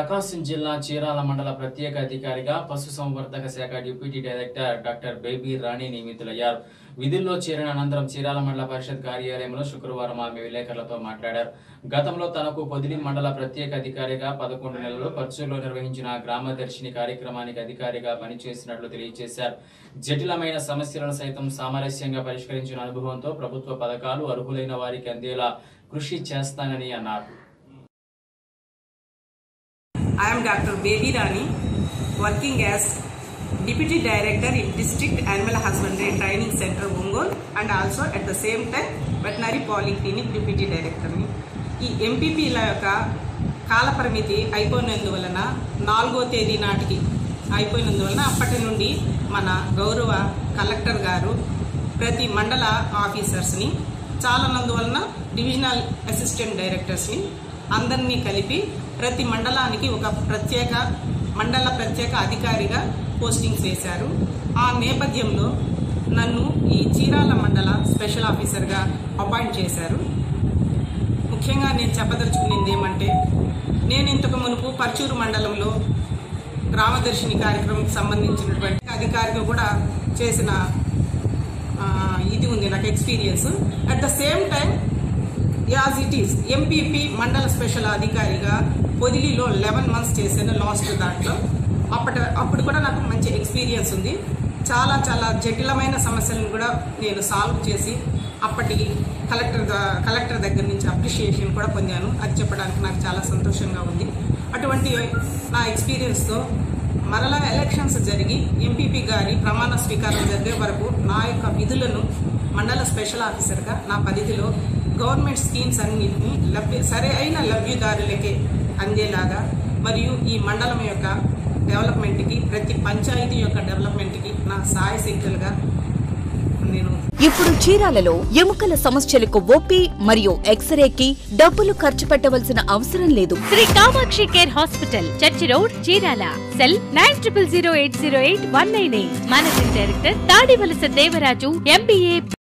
ప్రకాశం జిల్లా చీరాల మండల ప్రత్యేక అధికారిగా పశుసంవర్ధక శాఖ deputy director doctor Baby Rani నియమితులయ్యారు విధుల్లో చేరిన అనంతరం చీరాల మండల పరిషత్ కార్యాలయంలో శుక్రవారం ఆమె విలేకరులతో మాట్లాడారు గతంలో తనకు పొదిలి మండల ప్రత్యేక అధికారిగా పదకొండు నెలలు పర్చూరులో నిర్వహించిన గ్రామ దర్శిని కార్యక్రమానికి అధికారిగా పనిచేసినట్లు తెలియజేశారు జటిలమైన సమస్యలను సైతం సామరస్యంగా పరిష్కరించిన అనుభవంతో ప్రభుత్వ పథకాలు అర్హులైన వారికి అందేలా కృషి చేస్తానని అన్నారు I am Dr. Baby Rani, working as Deputy Director in District Animal Husbandry Training Center, Ongol, and also at the same time Veterinary Polyclinic Deputy Director. ని. ఈ ఎంపీపీల యొక్క కాలపరిమితి అయిపోయినందువలన నాలుగో తేదీ నాటికి అయిపోయినందువలన అప్పటి నుండి మన గౌరవ కలెక్టర్ గారు ప్రతి మండల ఆఫీసర్స్ని చాలనందువలన డివిజనల్ అసిస్టెంట్ డైరెక్టర్స్ని అందరినీ కలిపి ప్రతి మండలానికి ఒక ప్రత్యేక మండల ప్రత్యేక అధికారిగా పోస్టింగ్స్ వేశారు ఆ నేపథ్యంలో నన్ను ఈ చీరాల మండల స్పెషల్ ఆఫీసర్గా అపాయింట్ చేశారు ముఖ్యంగా నేను చెప్పదలుచుకునేది ఏమంటే నేను ఇంతకు మునుపు పర్చూరు మండలంలో గ్రామదర్శిని కార్యక్రమం సంబంధించినటువంటి అధికారిగా కూడా చేసిన ఆ, ఇది ఉంది నాకు experience at the same time as it is MPP మండల స్పెషల్ అధికారిగా పొదిలిలో లెవెన్ మంత్స్ చేశాను లాస్ట్ దాంట్లో అప్పటి అప్పుడు కూడా నాకు మంచి ఎక్స్పీరియన్స్ ఉంది చాలా చాలా జటిలమైన సమస్యలను కూడా నేను సాల్వ్ చేసి అప్పటి కలెక్టర్ ద- కలెక్టర్ దగ్గర నుంచి అప్రిషియేషన్ కూడా పొందాను అది చెప్పడానికి నాకు చాలా సంతోషంగా ఉంది అటువంటి నా ఎక్స్పీరియన్స్తో మరలా ఎలక్షన్స్ జరిగి ఎంపీపీ గారి ప్రమాణ స్వీకారం జరిగే వరకు నా యొక్క విధులను మండల స్పెషల్ ఆఫీసర్గా నా పరిధిలో గవర్నమెంట్ స్కీమ్స్ అన్నింటినీ లభ్య సరి అయిన లబ్ధిదారులకే అందేలాగా మరియు ఈ మండలం యొక్క డెవలప్మెంట్కి ప్రతి పంచాయతీ యొక్క డెవలప్మెంట్కి నా సాయశక్తులుగా నేను ఇప్పుడు చీరాలలో ఎముకల సమస్యలకు ఓపీ మరియు ఎక్స్రేకి డబ్బులు ఖర్చు పెట్టవలసిన అవసరం లేదు Sri Kamakshi care hospital church road Chirala cell nine triple zero eight zero eight one nine eight managing director Tadivalasa Devaraju MBA